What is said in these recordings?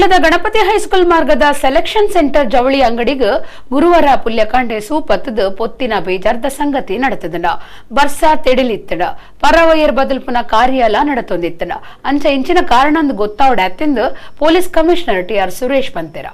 ಇಲ್ಲದ ಗಣಪತಿ ಹೈಸ್ಕೂಲ್ ಮಾರ್ಗದ selection centre ಜವಳಿ ಅಂಗಡಿಗೆ ಗುರುವಾರ ಪುಲ್ಯಕಾಂಡೆ ಸೂಪತ್ತದ ಪೊತ್ತಿನ ಬೇಜಾರ್ದ ಸಂಗತಿ ನಡೆತದನ ಬರ್ಸ ತೆಡಿಲಿತ್ತಡ ಪರವಯರ್ ಬದಲ್ಪುನ ಕಾರ್ಯಾಲ ನಡತೊಂದಿತ್ತನ ಅಂಚ ಇಂಚಿನ ಕಾರಣ ಗೊತ್ತಾವಡಾತಿಂದ police commissioner T R Suresh ಬಂತೆರ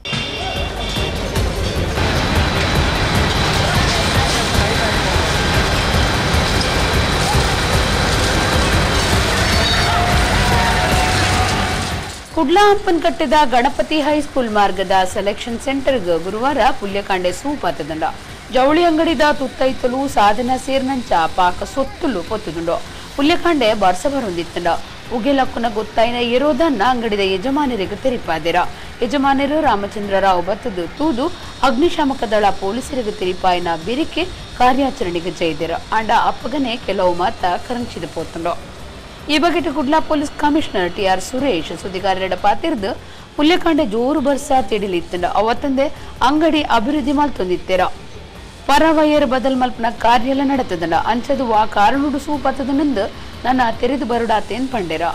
ಕುಡ್ಲಾ ಹಂಪನಕಟ್ಟೆದ ಗಣಪತಿ ಹೈಸ್ಕೂಲ್ ಮಾರ್ಗದ ಸೆಲೆಕ್ಷನ್ ಸೆಂಟರ್ಗೆ ಗುರುವಾರ ಪುಲ್ಯಕಾಂಡೆ ಸೂಪಾತದಂಡ ಜವಳಿ ಅಂಗಡಿದ ತುತ್ತೈತಲು ಸಾಧನ ಸೇರ್ನಂಚ ಪಾಕ ಸೊತ್ತುಲು ಪೊತ್ತುದುಂಡು ಪುಲ್ಯಕಾಂಡೆ ಬರ್ಸ ಬರೊಂದಿತ್ತಂಡ ಉಗೆಲಕ್ಕುನ ಗೊತ್ತಾಯಿನ ಇರೋದನ್ನ ಅಂಗಡಿದ ಯಜಮಾನರಿಗೆ ತೆರಿಪಾದಿರ ಯಜಮಾನರು ರಾಮಚಂದ್ರ ರಾವ್ ಬತ್ತದು ತೂದು ಅಗ್ನಿಶಾಮಕ ದಳ ಪೊಲೀಸರಿಗೆ ತೆರಿಪಾಯಿನ ಬಿರಿಕೆ ಕಾರ್ಯಾಚರಣೆಗೆ ಜೈದಿರ ಅಂಡ ಅಪ್ಪಗನೆ ಕೆಲವು ಮಾತ ಕರಂಚಿದ ಪೋತುಂಡು ಈ ಬಗ್ಗೆ Kudla police commissioner T R Suresh ಸುದ್ದಿಗಾರರ ಪಾತಿರ್ದು ಪುಲ್ಯಕಾಂಡೆ ಜೋರು ಬರ್ಸ ತಿಡಿಲಿತ್ತಂಡ ಅವತ್ತಂದೆ ಅಂಗಡಿ ಅಭಿವೃದ್ಧಿ ಮಲ್ತೊಂದಿತ್ತೀರ ಪರವಯರ್ ಬದಲ್ ಮಲ್ಪನ ಕಾರ್ಯಲ ನಡೆತದಂಡ ಅಂಚದು ಆ ಕಾರಣುಡು ಸೂಪತ್ತದನೆಂದು ನನ್ನ ತೆರೆದು ಬರುಡಾತೇನ್ ಪಂಡೆರ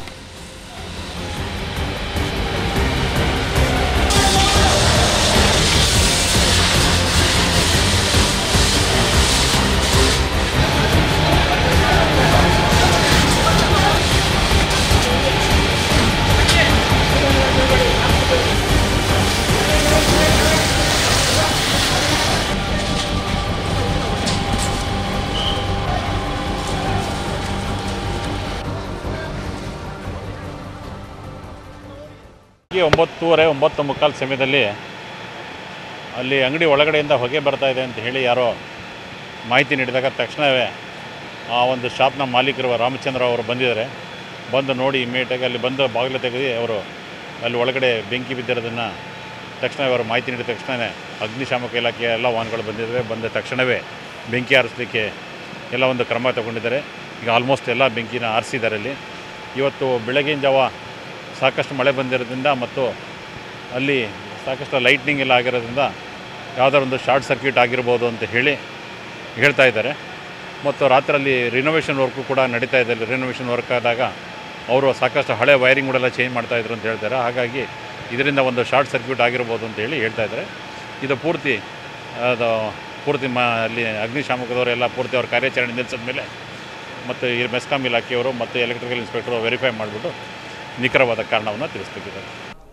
ಬೆಳಗ್ಗೆ ಒಂಬತ್ತೂವರೆ ಒಂಬತ್ತು ಮುಕ್ಕಾಲು ಸಮಯದಲ್ಲಿ ಅಲ್ಲಿ ಅಂಗಡಿ ಒಳಗಡೆಯಿಂದ ಹೊಗೆ ಬರ್ತಾ ಇದೆ ಅಂತ ಹೇಳಿ ಯಾರೋ ಮಾಹಿತಿ ನೀಡಿದಾಗ ತಕ್ಷಣವೇ ಆ ಒಂದು ಶಾಪ್ನ ಮಾಲೀಕರು ರಾಮಚಂದ್ರ ಅವರು ಬಂದಿದ್ದಾರೆ ಬಂದು ನೋಡಿ ಇಮಿಡಿಯೇಟಾಗಿ ಅಲ್ಲಿ ಬಂದು ಬಾಗಿಲು ತೆಗೆದು ಅವರು ಅಲ್ಲಿ ಒಳಗಡೆ ಬೆಂಕಿ ಬಿದ್ದಿರೋದನ್ನು ತಕ್ಷಣ ಅವರು ಮಾಹಿತಿ ನೀಡಿದ ತಕ್ಷಣವೇ ಅಗ್ನಿಶಾಮಕ ಇಲಾಖೆಯ ಎಲ್ಲ ವಾಹನಗಳು ಬಂದಿದ್ದಾವೆ ಬಂದ ತಕ್ಷಣವೇ ಬೆಂಕಿ ಆರಿಸಲಿಕ್ಕೆ ಎಲ್ಲ ಒಂದು ಕ್ರಮ ತಗೊಂಡಿದ್ದಾರೆ ಈಗ ಆಲ್ಮೋಸ್ಟ್ ಎಲ್ಲ ಬೆಂಕಿನ ಆರಿಸಿದ್ದಾರೆ ಅಲ್ಲಿ ಇವತ್ತು ಬೆಳಗಿನ ಜಾವ ಸಾಕಷ್ಟು ಮಳೆ ಬಂದಿರೋದ್ರಿಂದ ಮತ್ತು ಅಲ್ಲಿ ಸಾಕಷ್ಟು ಲೈಟ್ನಿಂಗ್ ಎಲ್ಲ ಆಗಿರೋದ್ರಿಂದ ಯಾವುದಾದ್ರು ಒಂದು ಶಾರ್ಟ್ ಸರ್ಕ್ಯೂಟ್ ಆಗಿರ್ಬೋದು ಅಂತ ಹೇಳಿ ಹೇಳ್ತಾ ಇದ್ದಾರೆ ಮತ್ತು ರಾತ್ರಿಯಲ್ಲಿ ರಿನೋವೇಷನ್ ವರ್ಕು ಕೂಡ ನಡೀತಾ ಇದೆ ಅಲ್ಲಿ ರಿನೋವೇಷನ್ ವರ್ಕ್ ಆದಾಗ ಅವರು ಸಾಕಷ್ಟು ಹಳೆ ವೈರಿಂಗ್ಗಳೆಲ್ಲ ಚೇಂಜ್ ಮಾಡ್ತಾಯಿದ್ರು ಅಂತ ಹೇಳ್ತಾರೆ ಹಾಗಾಗಿ ಇದರಿಂದ ಒಂದು ಶಾರ್ಟ್ ಸರ್ಕ್ಯೂಟ್ ಆಗಿರ್ಬೋದು ಅಂತ ಹೇಳಿ ಹೇಳ್ತಾ ಇದ್ದಾರೆ ಇದು ಪೂರ್ತಿ ಅದು ಪೂರ್ತಿ ಮಾ ಅಲ್ಲಿ ಅಗ್ನಿಶಾಮಕದವರೆಲ್ಲ ಪೂರ್ತಿ ಅವ್ರ ಕಾರ್ಯಾಚರಣೆ ನಿಲ್ಲಿಸಿದ ಮೇಲೆ ಮತ್ತು ಈ ಮೆಸ್ಕಾಂ ಇಲಾಖೆಯವರು ಮತ್ತು ಎಲೆಕ್ಟ್ರಿಕಲ್ ಇನ್ಸ್ಪೆಕ್ಟರ್ ವೆರಿಫೈ ಮಾಡಿಬಿಟ್ಟು ನಿಖರವಾದ ಕಾರಣವನ್ನು ತಿಳಿಸ್ತಿದ್ದಾರೆ